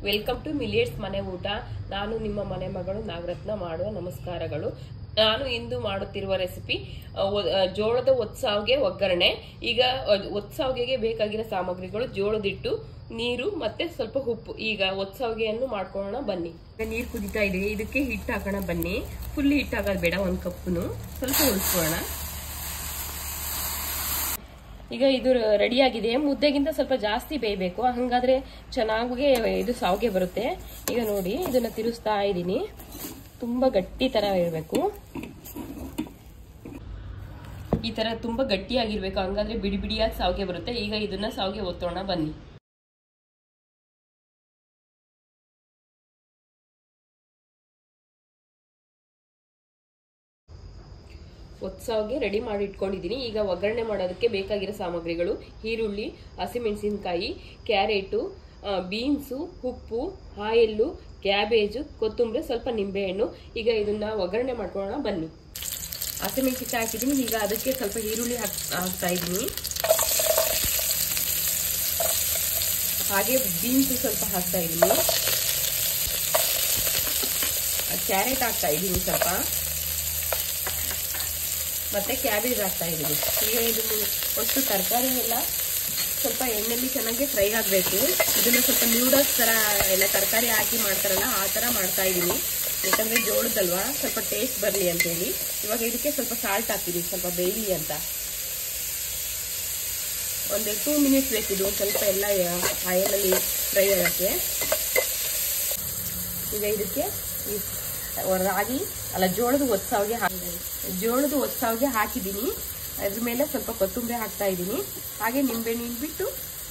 welcome to ಮಿಲಿಯಟ್ಸ್ ಮನೆ ಊಟ ನಾನು ನಿಮ್ಮ ಮನೆ ಮಗಳು ನಾಗರತ್ನ ಮಾಡುವ ನಮಸ್ಕಾರಗಳು ನಾನು ಇಂದು ಮಾಡುತ್ತಿರುವ ರೆಸಿಪಿ ಅಹ್, ಒ- ಅಹ್, ಜೋಳದ ಒತ್ಸಾವ್ಗೆ ಒಗ್ಗರಣೆ ಈಗ ಅಹ್, ಒತ್ಸಾವ್ಗೆಗೆ ಬೇಕಾಗಿರೋ ಸಾಮಗ್ರಿಗಳು ಜೋಳದ ಹಿಟ್ಟು ನೀರು ಮತ್ತೆ ಸ್ವಲ್ಪ ಉಪ್ಪು ಈಗ ಒತ್ಸಾವ್ಗೆಯನ್ನು ಮಾಡ್ಕೊಳ್ಳೋಣ ಬನ್ನಿ ಈಗ ನೀರು ಕುದಿತಾ ಇದೆ ಇದಕ್ಕೆ ಹಿಟ್ಟು ಹಾಕೋಣ ಬನ್ನಿ ಫುಲ್ ಹಿಟ್ಟು ಹಾಕೋದು ಬೇಡ ಒಂದು ಕಪ್ಪುನು ಸ್ವಲ್ಪ ಉಳಿಸ್ಕೊಳ್ಳೋಣ ಈಗ ಇದು ರೆಡಿ ಆಗಿದೆ ಮುದ್ದೆಗಿಂತ ಸ್ವಲ್ಪ ಜಾಸ್ತಿ ಬೇಯಬೇಕು ಹಂಗಾದ್ರೆ ಚೆನ್ನಾಗಿ ಇದು ಸಾವಿಗೆ ಬರುತ್ತೆ ಈಗ ನೋಡಿ ಇದನ್ನ ತಿರುಸ್ತಾ ಇದ್ದೀನಿ ತುಂಬಾ ಗಟ್ಟಿ ತರ ಇರಬೇಕು ಈ ತರ ತುಂಬಾ ಗಟ್ಟಿಯಾಗಿರ್ಬೇಕು ಹಂಗಾದ್ರೆ ಬಿಡಿ ಬಿಡಿಯಾಗಿ ಸಾವಿಗೆ ಬರುತ್ತೆ ಈಗ ಇದನ್ನ ಸಾವಿಗೆ ಒತ್ತೋಣ ಬನ್ನಿ ಒತ್ಸಾವ್ಗೆ ರೆಡಿ ಮಾಡಿ ಇಟ್ಕೊಂಡಿದ್ದೀನಿ ಈಗ ಒಗ್ಗರಣೆ ಮಾಡೋದಕ್ಕೆ ಬೇಕಾಗಿರೋ ಸಾಮಗ್ರಿಗಳು ಈರುಳ್ಳಿ ಹಸಿಮೆಣಸಿನಕಾಯಿ ಕ್ಯಾರೆಟು ಬೀನ್ಸು ಉಪ್ಪು ಆಯಿಲ್ಲು ಕ್ಯಾಬೇಜು ಕೊತ್ತಂಬರಿ ಸ್ವಲ್ಪ ನಿಂಬೆಹಣ್ಣು ಈಗ ಇದನ್ನ ಒಗ್ಗರಣೆ ಮಾಡ್ಕೊಳ್ಳೋಣ ಬನ್ನಿ ಹಸಿಮೆಣಸಿನಕಾಯಿ ಹಾಕಿದ್ದೀನಿ ಈಗ ಅದಕ್ಕೆ ಸ್ವಲ್ಪ ಈರುಳ್ಳಿ ಹಾಕ್ ಹಾಕ್ತಾ ಇದ್ದೀನಿ ಹಾಗೆ ಬೀನ್ಸು ಸ್ವಲ್ಪ ಹಾಕ್ತಾ ಇದ್ದೀನಿ ಕ್ಯಾರೆಟ್ ಹಾಕ್ತಾ ಇದ್ದೀನಿ ಸ್ವಲ್ಪ ಮತ್ತೆ ಕ್ಯಾಬೇಜ್ ಹಾಕ್ತಾ ಇದ್ದೀನಿ ಈಗ ಇದು ಒಟ್ಟು ತರಕಾರಿ ಎಲ್ಲ ಸ್ವಲ್ಪ ಎಣ್ಣೆಲಿ ಚೆನ್ನಾಗಿ ಫ್ರೈ ಆಗಬೇಕು ಇದನ್ನ ಸ್ವಲ್ಪ ನ್ಯೂಡಲ್ಸ್ ತರ ಎಲ್ಲ ತರಕಾರಿ ಹಾಕಿ ಮಾಡ್ತಾರಲ್ಲ ಆ ತರ ಮಾಡ್ತಾ ಇದ್ದೀನಿ ಯಾಕಂದ್ರೆ ಜೋಳದಲ್ವಾ ಸ್ವಲ್ಪ ಟೇಸ್ಟ್ ಬರಲಿ ಅಂತ ಹೇಳಿ ಇವಾಗ ಇದಕ್ಕೆ ಸ್ವಲ್ಪ ಸಾಲ್ಟ್ ಹಾಕ್ತೀನಿ ಸ್ವಲ್ಪ ಬೇಯಲಿ ಅಂತ ಒಂದು ಟೂ ಮಿನಿಟ್ಸ್ ಬೇಕಿದು ಸ್ವಲ್ಪ ಎಲ್ಲ ಆಯಲಲ್ಲಿ ಫ್ರೈ ಆಗೋಕ್ಕೆ ಈಗ ಇದಕ್ಕೆ ಈ ರಾಗಿ ಅಲ್ಲ ಜೋಳದ ಒತ್ಸಾವಿಗೆ ಹಾಕಿ ಜೋಳದ ಒತ್ಸಾವಿಗೆ ಹಾಕಿದ್ದೀನಿ ಅದ್ರ ಮೇಲೆ ಸ್ವಲ್ಪ ಕೊತ್ತಂಬರಿ ಹಾಕ್ತಾ ಇದ್ದೀನಿ ಹಾಗೆ ನಿಂಬೆಹಣ್ಣು ಬಿಟ್ಟು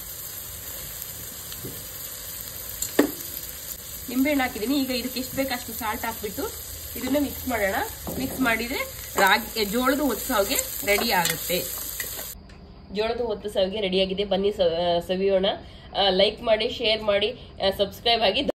ನಿಂಬೆಹಣ್ಣು ಹಾಕಿದ್ದೀನಿ ಈಗ ಇದಕ್ಕೆ ಎಷ್ಟು ಬೇಕು ಅಷ್ಟು ಸಾಲ್ಟ್ ಹಾಕ್ಬಿಟ್ಟು ಇದನ್ನ ಮಿಕ್ಸ್ ಮಾಡೋಣ ಮಿಕ್ಸ್ ಮಾಡಿದ್ರೆ ರಾಗಿ ಜೋಳದ ಒತ್ಸಾವಿಗೆ ರೆಡಿ ಆಗುತ್ತೆ ಜೋಳದ ಒತ್ತು ಸಾವಿಗೆ ರೆಡಿಯಾಗಿದೆ ಬನ್ನಿ ಸವಿಯೋಣ ಲೈಕ್ ಮಾಡಿ ಶೇರ್ ಮಾಡಿ ಸಬ್ಸ್ಕ್ರೈಬ್ ಆಗಿ